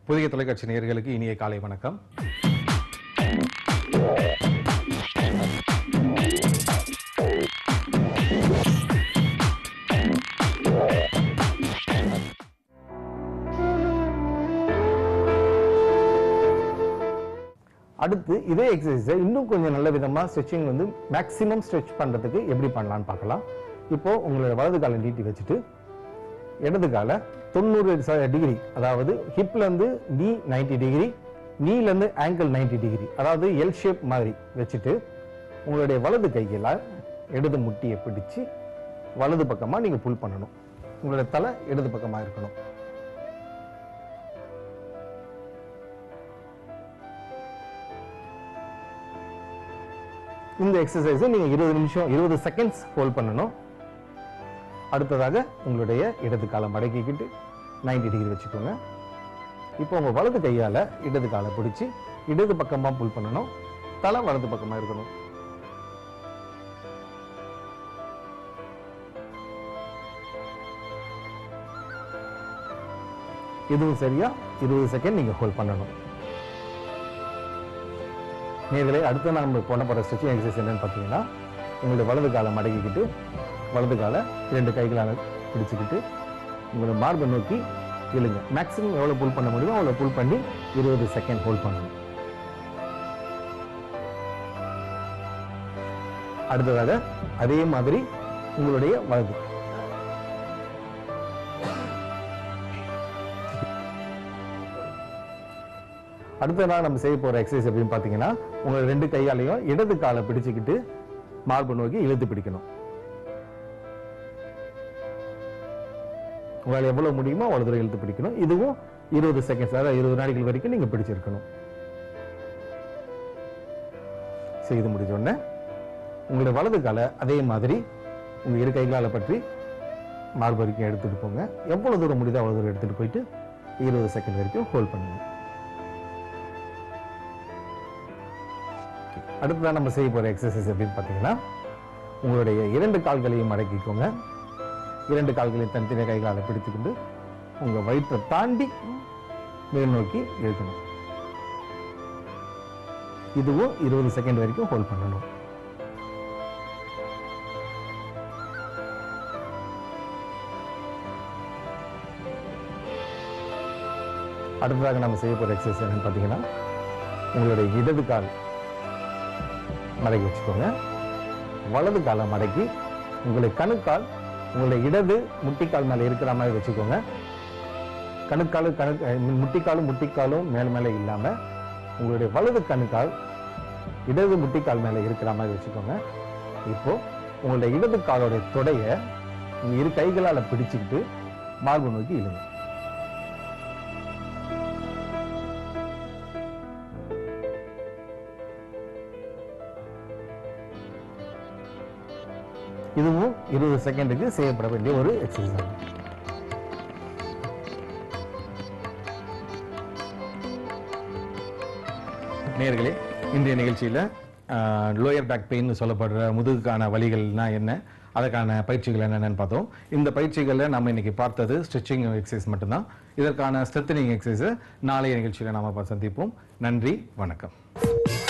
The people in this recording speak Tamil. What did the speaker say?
புதிய தொலைக்காட்சி நேயர்களுக்கு இனிய காலை வணக்கம் அடுத்து இதே எக்ஸசைஸை இன்னும் கொஞ்சம் நல்ல விதமா ஸ்ட்ரெச்சிங் வந்து மேக்ஸிமம் ஸ்ட்ரெச் பண்றதுக்கு எப்படி பண்ணலாம்னு பார்க்கலாம் இப்போ உங்களோட வலது காலை நீட்டி வச்சுட்டு இடது காலை தொண்ணூறு டிகிரி அதாவது ஹிப்ல இருந்து நீ 90 டிகிரி நீல இருந்து ஆங்கிள் 90 டிகிரி அதாவது எல் ஷேப் மாதிரி வச்சுட்டு உங்களுடைய வலது கையில இடது முட்டியை பிடிச்சு வலது பக்கமா நீங்க புல் பண்ணணும் உங்களுடைய தலை இடது பக்கமா இருக்கணும் இந்த எக்ஸசைஸை நீங்க இருபது நிமிஷம் இருபது செகண்ட்ஸ் ஹோல்ட் பண்ணணும் அடுத்ததாக உங்களுடைய இடது காலை மடக்கிக்கிட்டு 90 டிகிரி வச்சுக்கோங்க இப்போ உங்க வலது கையால இடது காலை பிடிச்சி இடது பக்கமா புல் பண்ணணும் தலை வலது பக்கமா இருக்கணும் இதுவும் சரியா இருபது செகண்ட் நீங்க ஹோல்ட் பண்ணணும் நேர்களே அடுத்து நம்ம பண்ண போகிற ஸ்ட்ரெச்சிங் எக்ஸசைஸ் என்னன்னு பார்த்தீங்கன்னா உங்களுடைய வலது காலை மடக்கிக்கிட்டு வலது காலை இரண்டு கைகளால் பிடிச்சிக்கிட்டு உங்களோட மார்பை நோக்கி இழுங்க மேக்ஸிமம் எவ்வளோ புல் பண்ண முடியுமோ அவ்வளோ புல் பண்ணி இருபது செகண்ட் ஹோல்ட் பண்ணணும் அடுத்ததாக அதே மாதிரி உங்களுடைய வலது அடுத்ததாக நம்ம செய்ய போற எக்ஸசைஸ் எப்படின்னு பார்த்தீங்கன்னா உங்க ரெண்டு கையாலையும் இடது காலை பிடிச்சுக்கிட்டு மார்பு நோக்கி இழுத்து பிடிக்கணும் உங்களால் எவ்வளவு முடியுமோ அவ்வளவு தூரம் இழுத்து பிடிக்கணும் இதுவும் இருபது செகண்ட்ஸ் அதாவது இருபது நாளைகள் வரைக்கும் நீங்க பிடிச்சிருக்கணும் செய்து முடிஞ்ச உடனே உங்களுடைய வலது காலை அதே மாதிரி உங்க இரு கைகளால பற்றி மார்பு வரைக்கும் எடுத்துட்டு போங்க எவ்வளவு தூரம் முடியுதோ அவ்வளவு தூரம் எடுத்துட்டு போயிட்டு இருபது செகண்ட் வரைக்கும் ஹோல்ட் பண்ணுங்க அடுத்ததான் நம்ம செய்ய போற எக்ஸசைஸ் எப்படின்னு பார்த்தீங்கன்னா உங்களுடைய இரண்டு கால்களையும் மடக்கிக்கோங்க இரண்டு கால்களையும் தனித்தனி கைகளால் பிடித்துக்கொண்டு உங்க வயிற்றை தாண்டி மேல் நோக்கி இழுக்கணும் இதுவும் இருபது செகண்ட் வரைக்கும் ஹோல்ட் பண்ணணும் அடுத்ததாக நம்ம செய்ய போற எக்ஸசைஸ் என்னன்னு பார்த்தீங்கன்னா உங்களுடைய இடது கால் மடக்கி வச்சுக்கோங்க வலது காலை மடக்கி உங்களுடைய கணுக்கால் உங்களுடைய இடது முட்டிக்கால் மேலே இருக்கிற மாதிரி வச்சுக்கோங்க கணுக்காலும் கணு அஹ் முட்டிக்காலும் முட்டிக்காலும் மேல் மேலே இல்லாம உங்களுடைய வலது கணுக்கால் இடது முட்டிக்கால் மேலே இருக்கிற மாதிரி வச்சுக்கோங்க இப்போ உங்களுடைய இடது காலோட தொடைய உங்க இரு கைகளால பிடிச்சுக்கிட்டு மார்பு நோக்கி இழுங்க இதுவும் இருபது செகண்டுக்கு செய்யப்பட வேண்டிய ஒரு எக்ஸசைஸ் ஆகும் நேயர்களே இன்றைய நிகழ்ச்சியில் லோயர் பேக் பெயின் சொல்லப்படுற முதுகுக்கான வலிகள்னா என்ன அதற்கான பயிற்சிகள் என்னென்னு பார்த்தோம் இந்த பயிற்சிகளில் நம்ம இன்னைக்கு பார்த்தது ஸ்ட்ரெச்சிங் எக்ஸசைஸ் மட்டும்தான் இதற்கான ஸ்ட்ரெத்தனிங் எக்ஸசைஸை நாளைய நிகழ்ச்சியில் நாம சந்திப்போம் நன்றி வணக்கம்